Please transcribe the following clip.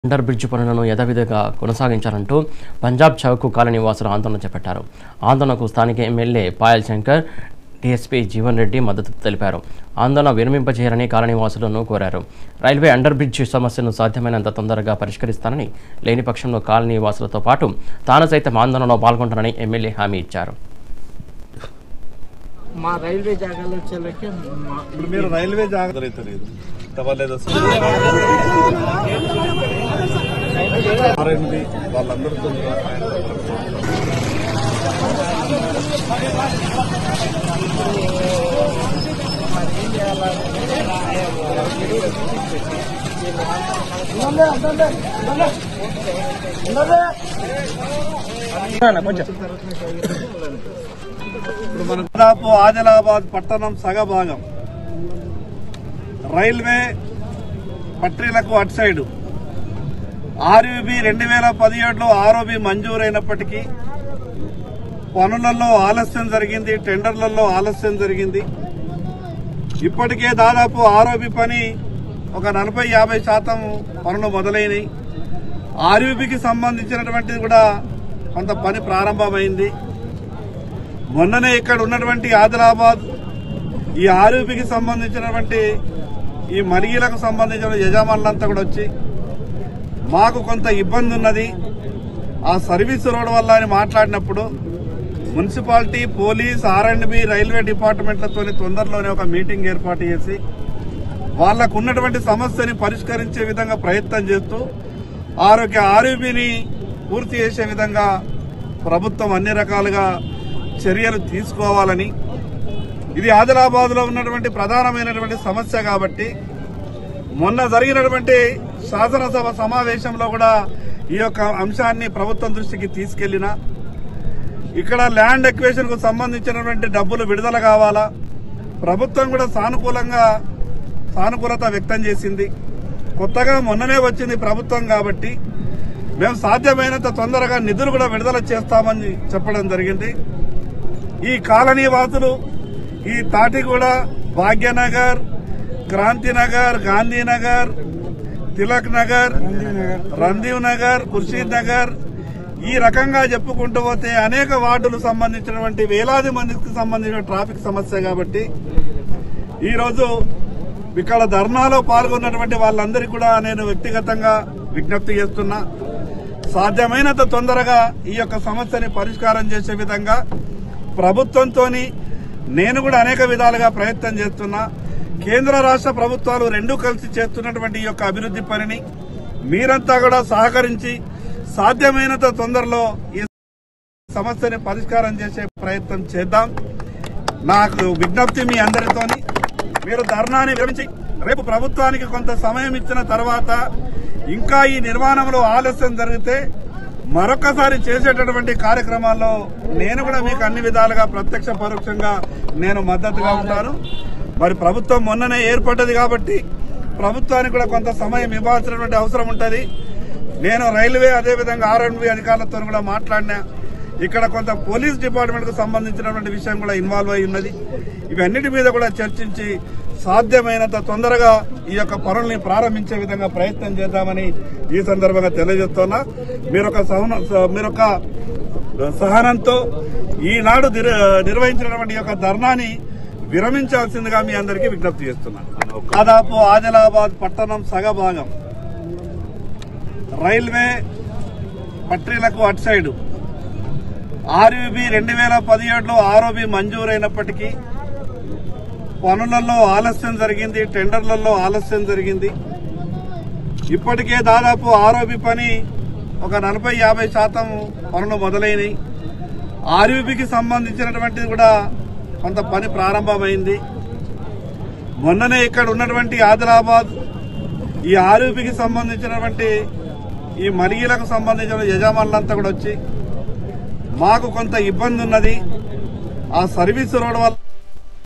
under bridge పనులను యథావిధిగా కొనసాగించాలంటూ Punjab Chowk colony వాసులు ఆందోళన చేపట్టారు ఆందోళనకు స్థానిక ఎమ్మెల్యే పాయల్ శంకర్ టీఎస్పీ జీవన్ రెడ్డి మద్దతు తెలిపారు ఆందోళన విరమింపజేయాలని కాలనీ వాసులను కోరారు రైల్వే అండర్ బ్రిడ్జ్ సమస్యను సాధ్యమైనంత తొందరగా పరిష్కరిస్తానని లేని పక్షంలో కాలనీ వాసులతో పాటు తాను సైతం ఆందోళనలో పాల్గొంటానని ఎమ్మెల్యే హామీ ఇచ్చారు మా రైల్వే జాగాలో వచ్చేళ్ళకి మా- ఇప్పుడు మీరు రైల్వే జాగ్రత్త అయితే లేదు తవ్వలేదు అసలు ఆర్ఎండ్బి వాళ్ళందరితో ఇప్పుడు మన దాదాపు ఆదిలాబాద్ పట్టణం సగభాగం రైల్వే పట్టీలకు అటు సైడు ఆర్యుబి రెండు వేల పదిహేడులో ఆర్ఓబి మంజూరైనప్పటికీ పనులలో ఆలస్యం జరిగింది టెండర్లలో ఆలస్యం జరిగింది ఇప్పటికే దాదాపు ఆర్ఓబి పని ఒక నలభై యాభై శాతం పనులు మొదలైనవి ఆర్యుబికి సంబంధించినటువంటిది కూడా కొంత పని ప్రారంభమైంది మొన్ననే ఇక్కడ ఉన్నటువంటి ఆదిలాబాద్ ఈ ఆర్యూపీకి సంబంధించినటువంటి ఈ మరిగిలకు సంబంధించిన యజమానులంతా కూడా వచ్చి మాకు కొంత ఇబ్బంది ఉన్నది ఆ సర్వీస్ రోడ్ వల్ల అని మాట్లాడినప్పుడు municipality police R and B railway డిపార్ట్మెంట్లతో తొందరలోనే ఒక మీటింగ్ ఏర్పాటు చేసి వాళ్లకు ఉన్నటువంటి సమస్యని పరిష్కరించే విధంగా ప్రయత్నం చేస్తూ ఆరోగ్య ఆరోగ్యని పూర్తి చేసే విధంగా ప్రభుత్వం అన్ని రకాలుగా చర్యలు తీసుకోవాలని ఇది ఆదిలాబాద్ లో ఉన్నటువంటి ప్రధానమైనటువంటి సమస్య కాబట్టి మొన్న జరిగినటువంటి శాసనసభ సమావేశంలో కూడా ఈ యొక్క అంశాన్ని ప్రభుత్వం దృష్టికి తీసుకెళ్లిన ఇక్కడ ల్యాండ్ ఎక్వేషన్ కు సంబంధించినటువంటి డబ్బులు విడుదల కావాలా ప్రభుత్వం కూడా సానుకూలంగా సానుకూలత వ్యక్తం చేసింది కొత్తగా మొన్ననే వచ్చింది ప్రభుత్వం కాబట్టి మేము సాధ్యమైనంత తొందరగా నిధులు కూడా విడుదల చేస్తామని చెప్పడం జరిగింది ఈ కాలనీ వాసులు ఈ తాటిగూడ భాగ్యనగర్ క్రాంతినగర్ గాంధీనగర్ తిలక్ నగర్ రందీవ్ నగర్ ఖుర్షీద్ నగర్ ఈ రకంగా చెప్పుకుంటూ పోతే అనేక వార్డులు సంబంధించినటువంటి వేలాది మందికి సంబంధించిన ట్రాఫిక్ సమస్య కాబట్టి ఈరోజు ఇక్కడ ధర్నాలో పాల్గొన్నటువంటి వాళ్ళందరికీ కూడా నేను వ్యక్తిగతంగా విజ్ఞప్తి చేస్తున్నా సాధ్యమైనంత తొందరగా ఈ యొక్క సమస్యని పరిష్కారం చేసే విధంగా ప్రభుత్వంతో నేను కూడా అనేక విధాలుగా ప్రయత్నం చేస్తున్నా కేంద్ర రాష్ట్ర ప్రభుత్వాలు రెండూ కలిసి చేస్తున్నటువంటి ఈ యొక్క అభివృద్ధి పనిని మీరంతా కూడా సహకరించి సాధ్యమైనంత తొందరలో ఈ సమస్యని పరిష్కారం చేసే ప్రయత్నం చేద్దాం నాకు విజ్ఞప్తి మీ అందరితోని మీరు ధర్నాన్ని విరమించి రేపు ప్రభుత్వానికి కొంత సమయం ఇచ్చిన తర్వాత ఇంకా ఈ నిర్మాణంలో ఆలస్యం జరిగితే మరొకసారి చేసేటటువంటి కార్యక్రమాల్లో నేను కూడా మీకు అన్ని విధాలుగా ప్రత్యక్ష పరోక్షంగా నేను మద్దతుగా ఉంటాను మరి ప్రభుత్వం మొన్ననే ఏర్పడ్డది కాబట్టి ప్రభుత్వానికి కూడా కొంత సమయం ఇవ్వాల్సినటువంటి అవసరం ఉంటుంది నేను రైల్వే అదేవిధంగా ఆర్ఎండ్బి అధికారులతో కూడా మాట్లాడినా ఇక్కడ కొంత పోలీస్ డిపార్ట్మెంట్ కు సంబంధించినటువంటి విషయం కూడా ఇన్వాల్వ్ అయి ఉన్నది ఇవన్నిటి మీద కూడా చర్చించి సాధ్యమైనంత తొందరగా ఈ యొక్క పనుల్ని ప్రారంభించే విధంగా ప్రయత్నం చేద్దామని ఈ సందర్భంగా తెలియజేస్తున్నా మీరొక సహన మీరొక సహనంతో ఈనాడు నిర్- నిర్వహించినటువంటి ఈ యొక్క ధర్నాని విరమించాల్సిందిగా మీ అందరికీ విజ్ఞప్తి చేస్తున్నాను దాదాపు ఆదిలాబాద్ పట్టణం సగభాగం రైల్వే పట్టీలకు అటు సైడు ఆర్యుబి రెండు వేల పదిహేడులో ఆర్ఓబి మంజూరైనప్పటికీ పనులలో ఆలస్యం జరిగింది టెండర్లలో ఆలస్యం జరిగింది ఇప్పటికే దాదాపు ఆర్ఓబి పని ఒక నలభై యాభై శాతం పనులు మొదలైనవి ఆర్యుబికి సంబంధించినటువంటిది కూడా కొంత పని ప్రారంభమైంది మొన్ననే ఇక్కడ ఉన్నటువంటి ఆదిలాబాద్ ఈ ఆర్యుబికి సంబంధించినటువంటి ఈ మరిగిలకు సంబంధించిన యజమానులంతా కూడా వచ్చి మాకు కొంత ఇబ్బంది ఉన్నది ఆ సర్వీస్ రోడ్ వల్ల